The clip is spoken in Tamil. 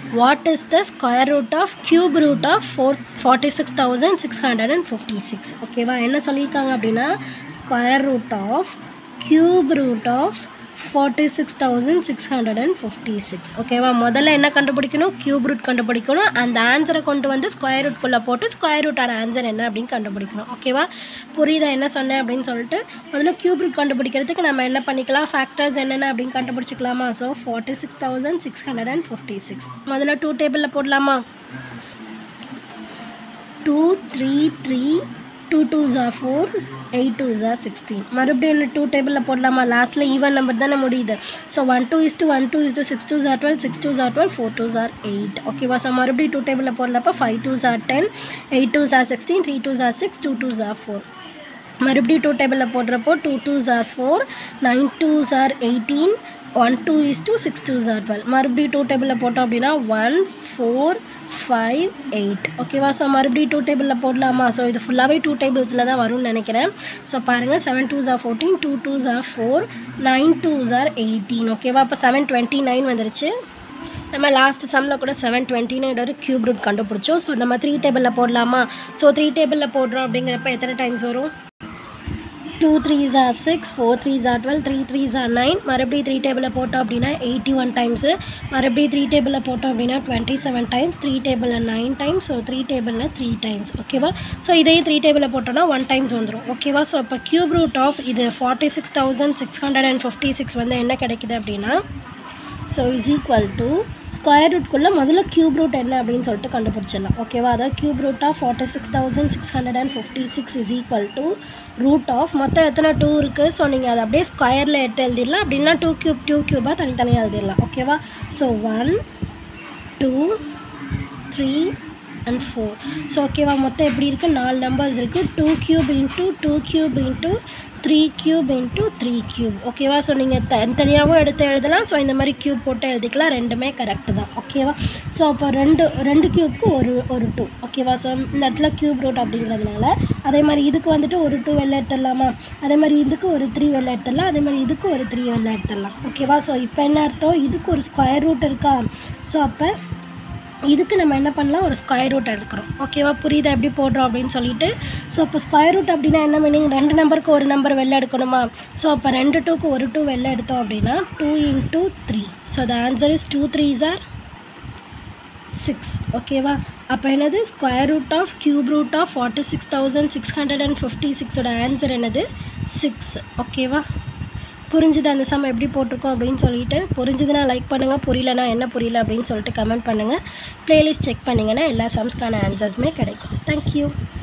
what is the square root of cube root of four forty six thousand six hundred and fifty six ஓகேவா என்ன சொல்லியிருக்காங்க அப்படின்னா square root of cube root of forty six thousand six hundred and fifty six ஓகேவா முதல்ல என்ன கண்டுபிடிக்கணும் கியூப் ரூட் கண்டுபிடிக்கணும் அந்த ஆன்சரை கொண்டு வந்து ஸ்கொயர் ரூட்குள்ளே போட்டு ஸ்கொயர் ரூட்டோட ஆன்சர் என்ன அப்படின்னு கண்டுபிடிக்கணும் ஓகேவா புரியுதா என்ன சொன்னேன் அப்படின்னு சொல்லிட்டு முதல்ல கியூப் ரூட் கண்டுபிடிக்கிறதுக்கு நம்ம என்ன பண்ணிக்கலாம் ஃபேக்டர்ஸ் என்னென்ன அப்படின்னு கண்டுபிடிச்சிக்கலாமா so forty six thousand six hundred and fifty six முதல்ல டூ டேபிளில் போடலாமா two three three two two ஜா ஃபோர் எயிட் டூ ஜா சிக்ஸ்டீன் மறுபடியும் என்ன டூ டேபிளில் போடலாமா லாஸ்ட்டில் ஈவன் நம்பர் தானே முடியுது so one two is two one two is two six two ஜார் டுவெல் சிக்ஸ் டூ ஜார் டுவெல் ஃபோர் டூ ஜார் எயிட் ஓகேவா ஸோ மறுபடியும் டூ டேபிளில் போடலப்போ ஃபைவ் டூ ஜார் டென் எயிட் டூ ஜார் சிக்ஸ்டீன் த்ரீ டூ ஜார் சிக்ஸ் டூ டூ ஜார் ஃபோர் மறுபடியும் டூ டேபிளில் போடுறப்போ டூ டூ ஜார் ஃபோர் நைன் டூ ஜார் eighteen one two is two six two ஜார் டுவெல் மறுபடியும் டூ டேபிளில் போட்டோம் அப்படின்னா ஒன் ஃபோர் ஃபைவ் எயிட் ஓகேவா ஸோ மறுபடியும் டூ டேபிளில் போடலாமா ஸோ இது ஃபுல்லாகவே டூ டேபிள்ஸில் தான் வரும்னு நினைக்கிறேன் ஸோ பாருங்கள் செவன் டூ ஜார் ஃபோர்டீன் டூ டூ ஜார் ஃபோர் நைன் டூ ஜார் எயிட்டீன் ஓகேவா அப்போ செவன் டுவெண்ட்டி நைன் வந்துருச்சு நம்ம லாஸ்ட் சம்மில் கூட செவன் டுவெண்ட்டி நைனோட க்யூப் ரூட் கண்டுபிடிச்சோம் ஸோ நம்ம த்ரீ டேபிளில் போடலாமா ஸோ த்ரீ டேபிளில் போடுறோம் அப்படிங்கிறப்ப எத்தனை டைம்ஸ் வரும் two three are six four three are twelve three three are nine மறுபடியும் த்ரீ டேபிளில் போட்டோம் அப்படின்னா எயிட்டி ஒன் டைம்ஸு மறுபடியும் த்ரீ டேபிளில் போட்டோம் அப்படின்னா டுவெண்ட்டி செவன் டைம்ஸ் த்ரீ டேபிளில் நைன் டைம்ஸ் ஸோ த்ரீ டேபிளில் த்ரீ டைம்ஸ் ஓகேவா ஸோ இதே த்ரீ டேபிளில் போட்டோன்னா ஒன் டைம்ஸ் வந்துடும் ஓகேவா ஸோ இப்போ க்யூப் ரூட் ஆஃப் இது forty six thousand six hundred and fifty six வந்து என்ன கிடைக்குது அப்படின்னா so is equal to square ரூட்குள்ளே முதல்ல க்யூப் ரூட் என்ன அப்படின்னு சொல்லிட்டு கண்டுபிடிச்சிடலாம் ஓகேவா அதாவது cube root of forty six thousand six hundred and fifty six is equal to root of மொத்தம் எத்தனை டூ இருக்குது ஸோ நீங்கள் அதை அப்படியே ஸ்கொயரில் எடுத்து எழுதிடலாம் அப்படின்னா டூ க்யூப் டூ க்யூபாக தனித்தனியாக எழுதிடலாம் ஓகேவா so one two three and four so ஓகேவா மொத்தம் எப்படி இருக்குது நாலு நம்பர்ஸ் இருக்குது two cube into two cube into three cube into three cube ஓகேவா ஸோ நீங்கள் தனித்தனியாகவும் எடுத்து எழுதலாம் ஸோ இந்த மாதிரி க்யூப் போட்டு எழுதிக்கலாம் ரெண்டுமே கரெக்டு தான் ஓகேவா ஸோ அப்போ ரெண்டு ரெண்டு க்யூப்க்கு ஒரு ஒரு டூ ஓகேவா ஸோ இந்த இடத்துல க்யூப் ரூட் அப்படிங்கிறதுனால அதே மாதிரி இதுக்கு வந்துட்டு ஒரு டூ வெளில எடுத்துடலாமா அதே மாதிரி இதுக்கு ஒரு த்ரீ வெளில எடுத்துடலாம் அதே மாதிரி இதுக்கு ஒரு த்ரீ வெளில எடுத்துடலாம் ஓகேவா ஸோ இப்போ என்ன அர்த்தம் இதுக்கு ஒரு ஸ்கொயர் ரூட் இருக்கா ஸோ அப்போ இதுக்கு நம்ம என்ன பண்ணலாம் ஒரு ஸ்கொயர் ரூட் எடுக்கிறோம் ஓகேவா புரியுதா எப்படி போடுறோம் அப்படின்னு சொல்லிட்டு ஸோ அப்போ ஸ்கொயர் ரூட் அப்படின்னா என்ன மீனிங் ரெண்டு நம்பருக்கு ஒரு நம்பர் வெளில எடுக்கணுமா ஸோ அப்போ ரெண்டு டூக்கு ஒரு டூ வெளில எடுத்தோம் அப்படின்னா two into three so the answer is two threes are six ஓகேவா அப்போ என்னது square root of cube root of forty six thousand six hundred and fifty சிக்ஸோட ஆன்சர் என்னது சிக்ஸ் ஓகேவா புரிஞ்சுது அந்த சம் எப்படி போட்டிருக்கோம் அப்படின்னு சொல்லிட்டு புரிஞ்சுதுன்னா லைக் பண்ணுங்கள் புரியலனா என்ன புரியல அப்படின்னு சொல்லிட்டு கமெண்ட் பண்ணுங்கள் ப்ளேலிஸ்ட் செக் பண்ணிங்கன்னா எல்லா சம்ஸ்க்கான ஆன்சர்ஸுமே கிடைக்கும் தேங்க்யூ